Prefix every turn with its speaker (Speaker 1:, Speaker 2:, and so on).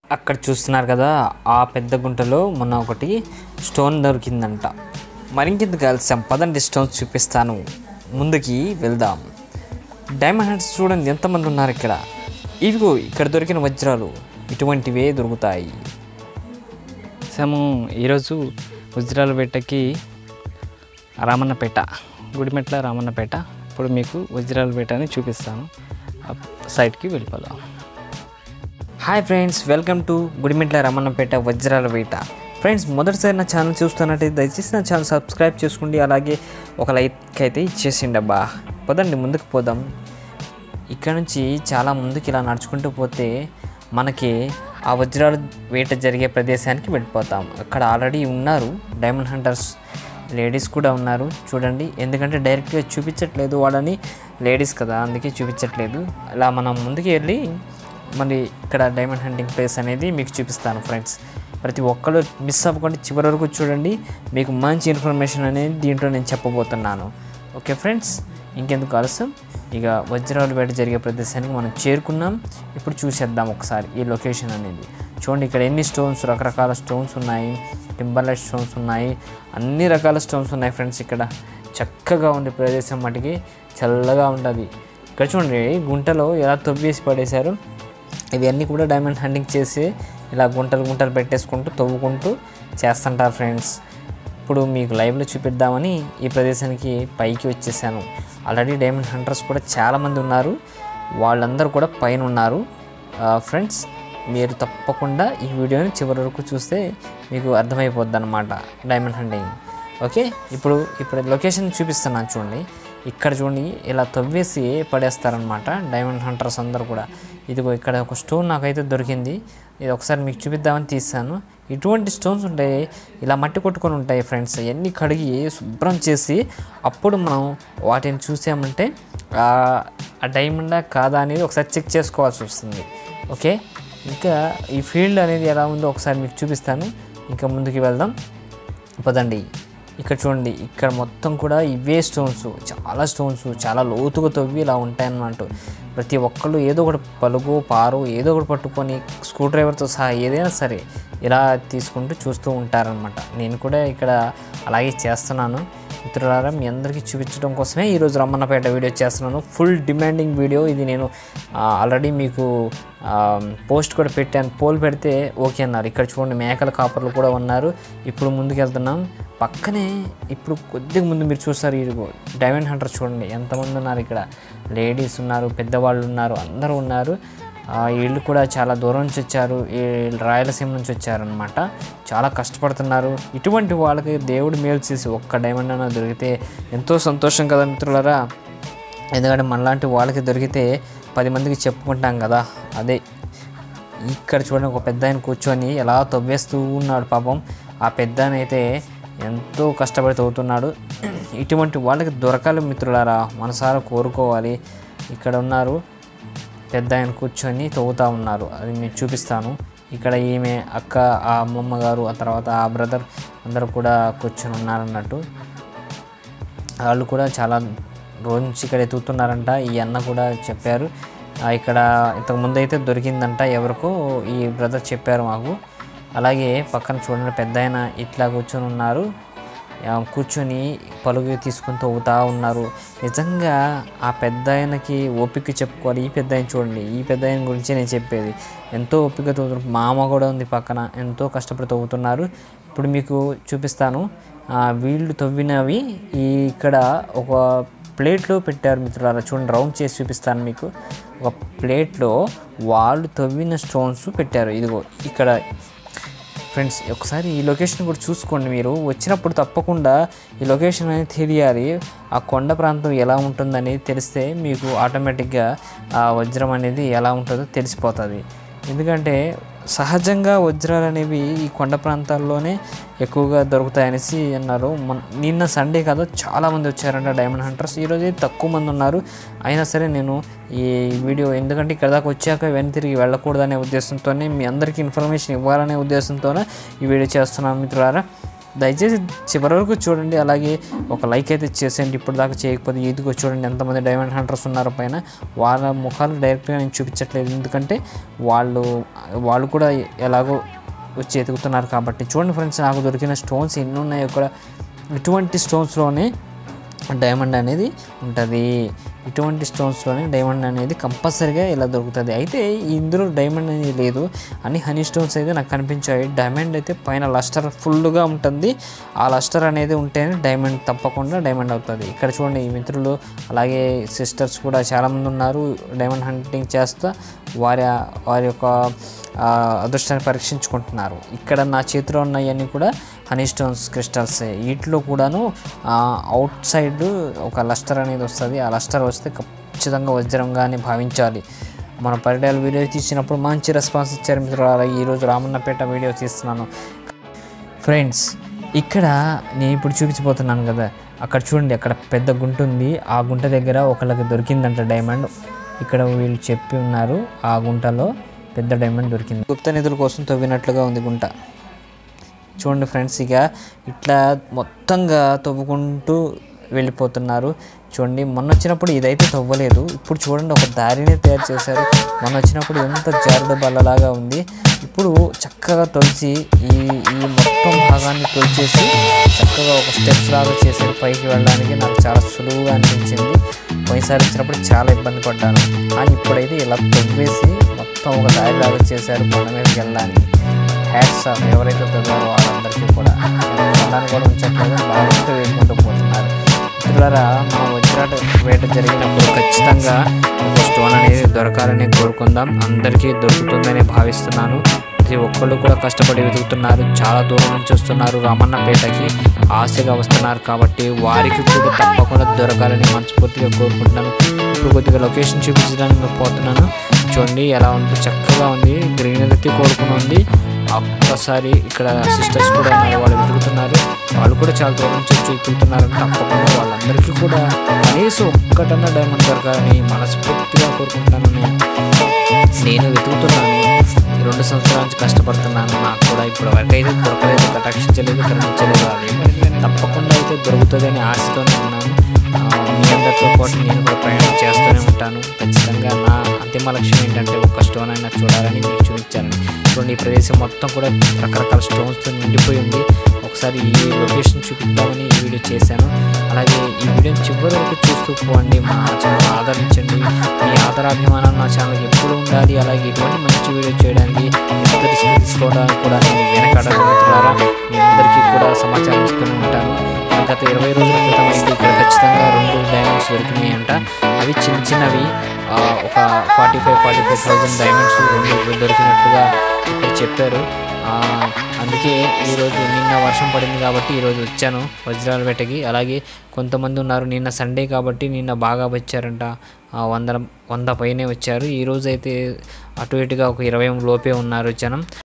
Speaker 1: అక్కడ చూస్తున్నారు కదా ఆ పెద్ద గుంటలో మొన్న ఒకటి స్టోన్ దొరికిందంట మరింకెందుకు ఆలస్యం పదండి స్టోన్స్ చూపిస్తాను ముందుకి వెళ్దాం డైమండ్ హండ్స్ చూడండి ఎంతమంది ఉన్నారు ఇక్కడ ఇవిగో ఇక్కడ దొరికిన వజ్రాలు ఇటువంటివే దొరుకుతాయి సము ఈరోజు వజ్రాల వేటకి రామన్నపేట గుడిమెట్ల రామన్నపేట ఇప్పుడు మీకు వజ్రాల వేట అని చూపిస్తాను ఆ సైట్కి వెళ్ళిపోదాం hi friends welcome to Gudimetla Ramanapeta వజ్రాల వేట ఫ్రెండ్స్ మొదటిసారి నా ఛానల్ చూస్తున్నట్టయితే దయచేసి నా ఛానల్ సబ్స్క్రైబ్ చేసుకోండి అలాగే ఒక లైక్ అయితే ఇచ్చేసిండి అబ్బా పదండి ముందుకు పోదాం ఇక్కడ నుంచి చాలా ముందుకు ఇలా నడుచుకుంటూ పోతే మనకి ఆ వజ్రాల వేట జరిగే ప్రదేశానికి వెళ్ళిపోతాం అక్కడ ఆల్రెడీ ఉన్నారు డైమండ్ హంటర్స్ లేడీస్ కూడా ఉన్నారు చూడండి ఎందుకంటే డైరెక్ట్గా చూపించట్లేదు వాళ్ళని లేడీస్ కదా అందుకే చూపించట్లేదు అలా మనం ముందుకు వెళ్ళి మరి ఇక్కడ డైమండ్ హంటింగ్ ప్లేస్ అనేది మీకు చూపిస్తాను ఫ్రెండ్స్ ప్రతి ఒక్కరు మిస్ అవ్వకుండా చివరి వరకు చూడండి మీకు మంచి ఇన్ఫర్మేషన్ అనేది దీంట్లో నేను చెప్పబోతున్నాను ఓకే ఫ్రెండ్స్ ఇంకెందుకు ఆలస్యం ఇక వజ్రాలు వేట జరిగే ప్రదేశానికి మనం చేరుకున్నాం ఇప్పుడు చూసేద్దాం ఒకసారి ఈ లొకేషన్ అనేది చూడండి ఇక్కడ ఎన్ని స్టోన్స్ రకరకాల స్టోన్స్ ఉన్నాయి టింబర్లైట్ స్టోన్స్ ఉన్నాయి అన్ని రకాల స్టోన్స్ ఉన్నాయి ఫ్రెండ్స్ ఇక్కడ చక్కగా ఉండే ప్రదేశం మటుకి చల్లగా ఉంటుంది ఇక్కడ చూడండి గుంటలో ఎలా తవ్వేసి పడేశారు ఇవన్నీ కూడా డైమండ్ హంటింగ్ చేసి ఇలా గుంటలు గుంటలు పెట్టేసుకుంటూ తవ్వుకుంటూ చేస్తుంటారు ఫ్రెండ్స్ ఇప్పుడు మీకు లైవ్లో చూపిద్దామని ఈ ప్రదేశానికి పైకి వచ్చేసాను ఆల్రెడీ డైమండ్ హంటర్స్ కూడా చాలామంది ఉన్నారు వాళ్ళందరూ కూడా పైన ఉన్నారు ఫ్రెండ్స్ మీరు తప్పకుండా ఈ వీడియోని చివరి వరకు చూస్తే మీకు అర్థమైపోద్ది అనమాట డైమండ్ హంటింగ్ ఓకే ఇప్పుడు ఇప్పుడు లొకేషన్ చూపిస్తున్నాను చూడండి ఇక్కడ చూడండి ఇలా తవ్వేసి పడేస్తారనమాట డైమండ్ హంటర్స్ అందరూ కూడా ఇదిగో ఇక్కడ ఒక స్టోన్ నాకైతే దొరికింది ఇది ఒకసారి మీకు చూపిద్దామని తీసాను ఇటువంటి స్టోన్స్ ఉంటాయి ఇలా మట్టి కొట్టుకొని ఉంటాయి ఫ్రెండ్స్ ఇవన్నీ కడిగి శుభ్రం చేసి అప్పుడు మనం వాటిని చూసామంటే ఆ డైమండా కాదా అనేది ఒకసారి చెక్ చేసుకోవాల్సి వస్తుంది ఓకే ఇంకా ఈ ఫీల్డ్ అనేది ఎలా ఉందో ఒకసారి మీకు చూపిస్తాను ఇంకా ముందుకు వెళ్దాం పదండి ఇక్కడ చూడండి ఇక్కడ మొత్తం కూడా ఇవే స్టోన్స్ చాలా స్టోన్స్ చాలా లోతుగా తవ్వి ఇలా ఉంటాయన్నమాట ప్రతి ఒక్కళ్ళు ఏదో ఒకటి పలుగు పారు ఏదో ఒకటి పట్టుకొని స్క్రూ డ్రైవర్తో సహా ఏదైనా సరే ఇలా తీసుకుంటూ చూస్తూ ఉంటారనమాట నేను కూడా ఇక్కడ అలాగే చేస్తున్నాను మిత్రులారా మీ అందరికీ చూపించడం కోసమే ఈరోజు రమ్మన్నపేట వీడియో చేస్తున్నాను ఫుల్ డిమాండింగ్ వీడియో ఇది నేను ఆల్రెడీ మీకు పోస్ట్ కూడా పెట్టాను పోల్ పెడితే ఓకే అన్నారు ఇక్కడ చూడండి మేకల కాపర్లు కూడా ఉన్నారు ఇప్పుడు ముందుకు వెళ్తున్నాం పక్కనే ఇప్పుడు కొద్దిగా ముందు మీరు చూస్తారు ఇదిగో డైమండ్ హంటర్ చూడండి ఎంతమంది ఉన్నారు ఇక్కడ లేడీస్ ఉన్నారు పెద్దవాళ్ళు ఉన్నారు అందరూ ఉన్నారు వీళ్ళు కూడా చాలా దూరం నుంచి వచ్చారు ఈ రాయలసీమ నుంచి వచ్చారనమాట చాలా కష్టపడుతున్నారు ఇటువంటి వాళ్ళకి దేవుడు మేలు చేసి ఒక్క డైమండ్ అన్న దొరికితే ఎంతో సంతోషం కదా మిత్రులరా ఎందుకంటే మనలాంటి వాళ్ళకి దొరికితే పది మందికి చెప్పుకుంటాం కదా అదే ఇక్కడ చూడండి ఒక పెద్ద ఆయన కూర్చొని ఎలా తవ్వేస్తూ ఉన్నాడు పాపం ఆ పెద్ద ఆయన అయితే ఎంతో కష్టపడి తవ్వుతున్నాడు ఇటువంటి వాళ్ళకి దొరకాలి మిత్రులారా మనసారా కోరుకోవాలి ఇక్కడ ఉన్నారు పెద్ద ఆయన కూర్చొని తవ్వుతూ ఉన్నారు అది మీకు చూపిస్తాను ఇక్కడ ఈమె అక్క ఆ అమ్మమ్మ గారు ఆ తర్వాత ఆ బ్రదర్ అందరూ కూడా కూర్చొని ఉన్నారన్నట్టు వాళ్ళు కూడా చాలా రోజు నుంచి ఇక్కడ ఎత్తుతున్నారంట ఈ అన్న కూడా చెప్పారు ఇక్కడ ఇంతకుముందు అయితే దొరికిందంట ఎవరికో ఈ బ్రదర్ చెప్పారు మాకు అలాగే పక్కన చూడండి పెద్ద ఆయన ఇట్లా కూర్చొని ఉన్నారు కూర్చొని పలుగు తీసుకొని తవ్వుతూ ఉన్నారు నిజంగా ఆ పెద్ద ఆయనకి ఓపిక చెప్పుకోవాలి ఈ పెద్ద ఆయన చూడండి ఈ పెద్ద ఆయన గురించి నేను చెప్పేది ఎంతో ఓపిక తవ్వుతున్నారు మామ కూడా ఉంది పక్కన ఎంతో కష్టపడి తవ్వుతున్నారు ఇప్పుడు మీకు చూపిస్తాను వీళ్ళు తవ్వినవి ఈ ఇక్కడ ఒక ప్లేట్లో పెట్టారు మిత్రులారా చూడండి రౌండ్ చేసి చూపిస్తాను మీకు ఒక ప్లేట్లో వాళ్ళు తవ్విన స్టోన్స్ పెట్టారు ఇదిగో ఇక్కడ ఫ్రెండ్స్ ఒకసారి ఈ లొకేషన్ కూడా చూసుకోండి మీరు వచ్చినప్పుడు తప్పకుండా ఈ లొకేషన్ అనేది తెలియాలి ఆ కొండ ప్రాంతం ఎలా ఉంటుందని తెలిస్తే మీకు ఆటోమేటిక్గా ఆ వజ్రం అనేది ఎలా ఉంటుందో తెలిసిపోతుంది ఎందుకంటే సహజంగా వజ్రాలు అనేవి ఈ కొండ ప్రాంతాల్లోనే ఎక్కువగా దొరుకుతాయనేసి అన్నారు నిన్న సండే కదా చాలామంది వచ్చారంట డైమండ్ హంటర్స్ ఈరోజు తక్కువ మంది ఉన్నారు అయినా సరే నేను ఈ వీడియో ఎందుకంటే ఇక్కడ దాకా వచ్చాక వెనక్కి తిరిగి వెళ్ళకూడదనే ఉద్దేశంతోనే మీ అందరికీ ఇన్ఫర్మేషన్ ఇవ్వాలనే ఉద్దేశంతోనే ఈ వీడియో చేస్తున్నాను మిత్రులారా దయచేసి చివరి వరకు చూడండి అలాగే ఒక లైక్ అయితే చేసేయండి ఇప్పుడు దాకా చేయకపోతే ఇదిగో చూడండి ఎంతమంది డైమండ్ హంటర్స్ ఉన్నారో పైన వాళ్ళ ముఖాలు డైరెక్ట్గా నేను చూపించట్లేదు ఎందుకంటే వాళ్ళు వాళ్ళు కూడా ఎలాగో వచ్చి ఎదుగుతున్నారు కాబట్టి చూడండి ఫ్రెండ్స్ నాకు దొరికిన స్టోన్స్ ఎన్ని ఉన్నాయో కూడా ఇటువంటి స్టోన్స్లోనే డైమండ్ అనేది ఉంటుంది ఇటువంటి స్టోన్స్లోనే డైమండ్ అనేది కంపల్సరీగా ఇలా దొరుకుతుంది అయితే ఇందులో డైమండ్ అనేది లేదు అన్ని హనీ స్టోన్స్ అయితే నాకు కనిపించాయి డైమండ్ అయితే పైన లస్టర్ ఫుల్గా ఉంటుంది ఆ లస్టర్ అనేది ఉంటేనే డైమండ్ తప్పకుండా డైమండ్ అవుతుంది ఇక్కడ చూడండి ఈ మిత్రులు అలాగే సిస్టర్స్ కూడా చాలామంది ఉన్నారు డైమండ్ హంటింగ్ చేస్తా వారి వారి యొక్క ఆ, అదృష్టాన్ని పరీక్షించుకుంటున్నారు ఇక్కడ నా చేతిలో ఉన్నవన్నీ కూడా హనీ స్టోన్స్ క్రిస్టల్స్ వీటిలో కూడాను అవుట్ సైడ్ ఒక లస్టర్ అనేది వస్తుంది ఆ లస్టర్ వస్తే ఖచ్చితంగా వజ్రంగానే భావించాలి మన పరిడాల వీడియో తీసినప్పుడు మంచి రెస్పాన్స్ ఇచ్చారు మిత్రులు అలాగే ఈరోజు రామన్నపేట వీడియో తీస్తున్నాను ఫ్రెండ్స్ ఇక్కడ నేను ఇప్పుడు చూపించబోతున్నాను కదా అక్కడ చూడండి అక్కడ పెద్ద గుంట ఉంది ఆ గుంట దగ్గర ఒకళ్ళకి దొరికిందంట డైమండ్ ఇక్కడ వీళ్ళు చెప్పి ఉన్నారు ఆ గుంటలో పెద్ద డైమండ్ దొరికింది గుప్త నిధుల కోసం తవ్వినట్లుగా ఉంది గుంట చూడండి ఫ్రెండ్స్ ఇక ఇట్లా మొత్తంగా తవ్వుకుంటూ వెళ్ళిపోతున్నారు చూడండి మొన్న వచ్చినప్పుడు ఇదైతే తవ్వలేదు ఇప్పుడు చూడండి ఒక దారిని తయారు చేశారు మొన్న వచ్చినప్పుడు ఎంత జారుడు బల్లలాగా ఉంది ఇప్పుడు చక్కగా తొలిచి ఈ ఈ మొత్తం భాగాన్ని తొలిచేసి చక్కగా ఒక స్టెప్స్ లాగా చేశారు పైకి వెళ్ళడానికి నాకు చాలా సులువుగా అనిపించింది పోయినసారి వచ్చినప్పుడు చాలా ఇబ్బంది పడ్డాను కానీ ఇప్పుడైతే ఇలా తవ్వేసి మొత్తం ఒక దారి లాగా చేశారు కొండ మీదకి వెళ్ళడానికి హ్యాట్స్ ఆఫ్ ఎవరైతే తొలగారో వాళ్ళందరికీ కూడా కొండను కూడా ఉంచట్లేదు బాగా వేసుకుంటూ పోతున్నారు మిత్రులారా మా వజ్రాట వేట జరిగినప్పుడు ఖచ్చితంగా ఒక స్టోన్ అనేది దొరకాలని కోరుకుందాం అందరికీ దొరుకుతుందని భావిస్తున్నాను ప్రతి ఒక్కళ్ళు కూడా కష్టపడి వెతుకుతున్నారు చాలా దూరం నుంచి వస్తున్నారు రామన్నపేటకి ఆశగా వస్తున్నారు కాబట్టి వారికి కూడా తప్పకుండా దొరకాలని మనస్ఫూర్తిగా కోరుకుంటున్నాను ఇప్పుడు కొద్దిగా లొకేషన్ చూపించడానికి నేను పోతున్నాను చూడండి ఎలా ఉంది చక్కగా ఉంది గ్రీనరీ కోరుకుని ఉంది ఒక్కసారి ఇక్కడ సిస్టర్స్ కూడా ఉన్నారు వాళ్ళు వెతుకుతున్నారు వాళ్ళు కూడా చాలా దూరం నుంచి వచ్చి వెతుకుతున్నారు తప్పకుండా వాళ్ళందరికీ కూడా కనీసం ఒక్కటన్నా డైమండ్ దొరకాలని మనస్ఫూర్తిగా కోరుకుంటున్నాను నేను. నేను వెతుకుతున్నాను ఈ రెండు సంవత్సరాల నుంచి కష్టపడుతున్నాను నాకు కూడా ఇప్పుడు వరకు అయితే దొరకలేదు కటాక్షించలేదు కరుణించలేదు అది తప్పకుండా అయితే దొరుకుతుందని ఆశతోనే ఉన్నాను ఆ, మీ అందరితో పాటు నేను కూడా ప్రయాణం చేస్తూనే ఉంటాను ఖచ్చితంగా నా అంతిమ లక్ష్యం ఏంటంటే ఒక్క స్టోన్ అయినా చూడాలని మీకు చూపించాలని చూడండి ఈ ప్రదేశం మొత్తం కూడా రకరకాల స్టోన్స్తో నిండిపోయి ఉంది ఒకసారి ఈ లొకేషన్ చూపిద్దామని ఈ వీడియో చేశాను అలాగే ఈ వీడియోని చివరి వరకు చూస్తూ పోండి మా ఛానల్ ఆదరించండి మీ ఆదరాభిమానం నా ఛానల్కి ఎప్పుడు ఉండాలి అలాగే ఇటువంటి మంచి వీడియో చేయడానికి ఎంత రిస్క్ తీసుకోవడానికి కూడా నేను వెనకాడడం ద్వారా మీ అందరికీ కూడా సమాచారం ఇస్తూనే ఉంటాను గత ఇరవై రోజుల క్రితం అయితే ఇక్కడ ఖచ్చితంగా రెండు డైమండ్స్ దొరికినాయి అంట అవి చిన్న చిన్నవి ఆ, ఒక forty five forty five thousand diamonds రెండు దొరికినట్లుగా ఇక్కడ చెప్పారు ఆ, అందుకే ఈరోజు నిన్న వర్షం పడింది కాబట్టి ఈరోజు వచ్చాను వజ్రాల వేటకి అలాగే కొంతమంది ఉన్నారు నిన్న సండే కాబట్టి నిన్న బాగా వచ్చారంట ఆ, వంద వంద పైనే వచ్చారు ఈరోజు అయితే అటు ఇటుగా ఒక ఇరవై లోపే ఉన్నారు జనం